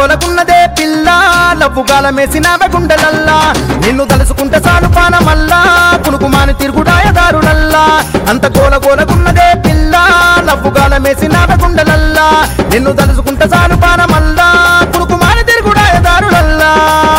గోలకున్నదే పిల్ల లవ్వు గాలమేసినావే గుండెలల్లా నిన్ను తలుసుకుంటే చాలు పానమల్లా కునుకుమాని తిరుగుడాయదారులల్లా అంత గోల గోలకున్నదే పిల్ల లవ్వు గాలమేసినావే గుండెలల్లా నిన్ను తలుసుకుంటే చాలు పానమల్లా కునుకుమాని తిరుగుడాయదారులల్లా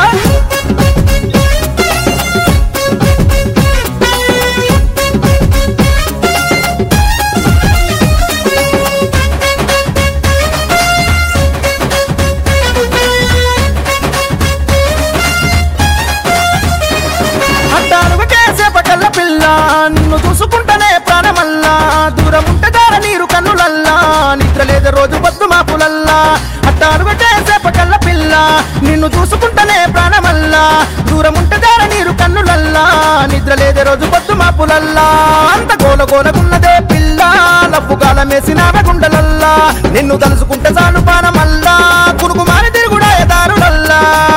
అడ్డాలుగు చేసే పకల్ల పిల్ల నిన్ను చూసుకుంటేనే ప్రాణమల్లా దూరం ఉంటే దార నీరు కన్నులల్లా నిద్ర లేదు రోజు పొద్దు మాపులల్లా అడ్డాలుగు చేసే పకల్ల పిల్ల నిన్ను చూసుకుంటేనే ప్రాణమల్లా దూరం ఉంటే దార నీరు కన్నులల్లా నిద్ర లేదు రోజు పొద్దు మాపులల్లా అంత గోల గోలకున్నదే పిల్ల లవ్వు గాలమేసినావే గుండెలల్లా నిన్ను తలుసుకుంటే చాలు పానమల్లా కునుకు మారి తిరుగుడాయ దారులల్లా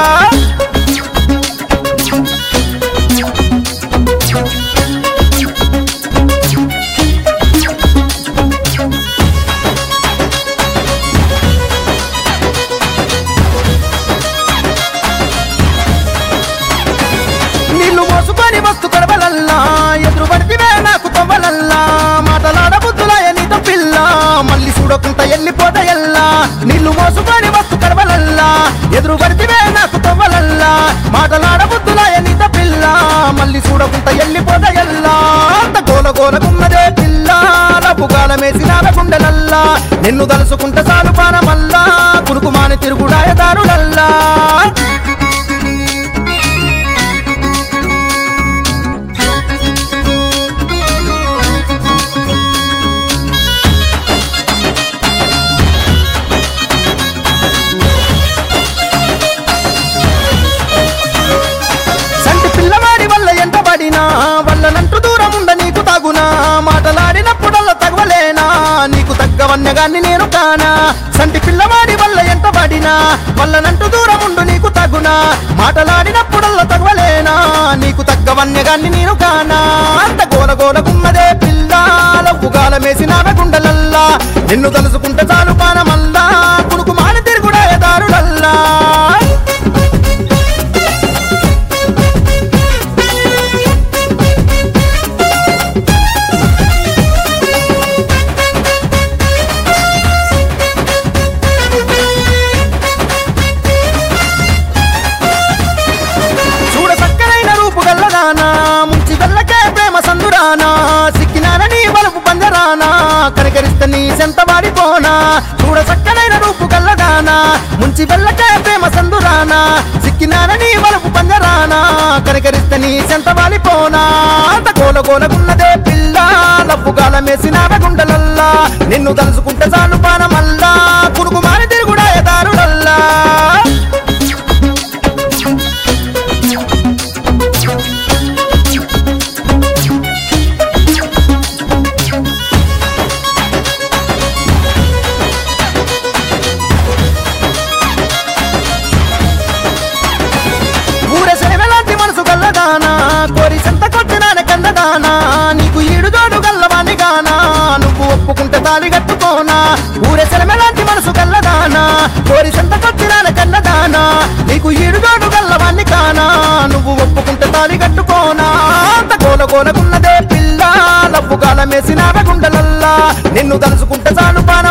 నీళ్లు మోసుకొని వస్తు కడవలల్లా ఎదురు పడితే నాకు తవ్వలల్లా మాటలాడ బుద్ధులాయ నీతో పిల్ల మళ్ళీ చూడకుండా వెళ్ళిపోతా ఎల్లా నీళ్లు మోసుకొని వస్తు కడవలల్లా ఎదురు పడితే నాకు తవ్వలల్లా మాటలాడ బుద్ధులాయ నీతో పిల్ల మళ్ళీ చూడకుండా వెళ్ళిపోతా ఎల్లా అంత గోల గోలకున్నదే పిల్ల లబ్బు కాలమేసినాల గుండెలల్లా నిన్ను తలుసుకుంటే చాలు పానమల్లా కురుకుమాని తిరుగుడాయ దారులల్లా సంటి పిల్లవాడి వల్ల ఎంత పడినా వల్లనంటూ దూరం ఉండ నీకు తగునా మాటలాడినప్పుడల్లా తగవలేనా నీకు తగ్గవన్నగాన్ని నేను కానా సంటి పిల్లవాడి వల్ల ఎంత పడినా వల్లనంటూ దూరం ఉండు నీకు తగునా మాటలాడినప్పుడల్లా తగవలేనా నీకు తగ్గవన్నగాన్ని నేను కానా అంత గోల గోలకున్నదే పిల్ల లవ్వు గాలమేసినావే గుండెలల్లా నిన్ను తలుసుకుంటే చాలు పానమల్లా కునుకు మాని తిరుగుడాయ దారులల్లా చూడ చక్కనైన రూపు గల్లదానా ముంచి వెళ్ళకే ప్రేమ సందురానా సిక్కినానని బలుపు పంజరానా కనికరిస్తే నీ సెంత వాడిపోనా చూడ చక్కనైన రూపు గల్లదానా ముంచి వెళ్ళకే ప్రేమ సందురానా సిక్కినానని బలుపు పంజరానా కనికరిస్తే నీ సెంత వాడిపోనా అంత గోల గోలకున్నదే పిల్ల లవ్వు గాలమేసినావే గుండెలల్లా నిన్ను తలుసుకుంటే చాలు పానమల్లా కురుకు మాని తిరుగుడాయ దారులల్లా ఊర సెలవెలాంటి మనసు గల్లదానా కోరి సంత కొట్టినాన కన్నదానా నీకు ఈడు జోడు గల్లవాణి గానా నువ్వు ఒప్పుకుంటే తాళి కట్టుకోనా ఊర సెలవెలాంటి మనసు గల్లదానా కోరి సంత కొట్టినాన కన్నదానా నీకు ఈడు జోడు గల్లవాణి కానా నువ్వు ఒప్పుకుంటే తాళి కట్టుకోనా అంత గోల గోలకున్నదే పిల్ల లవ్వు గాలమేసినావే గుండెలల్లా నిన్ను తలుసుకుంటే చాలు పాన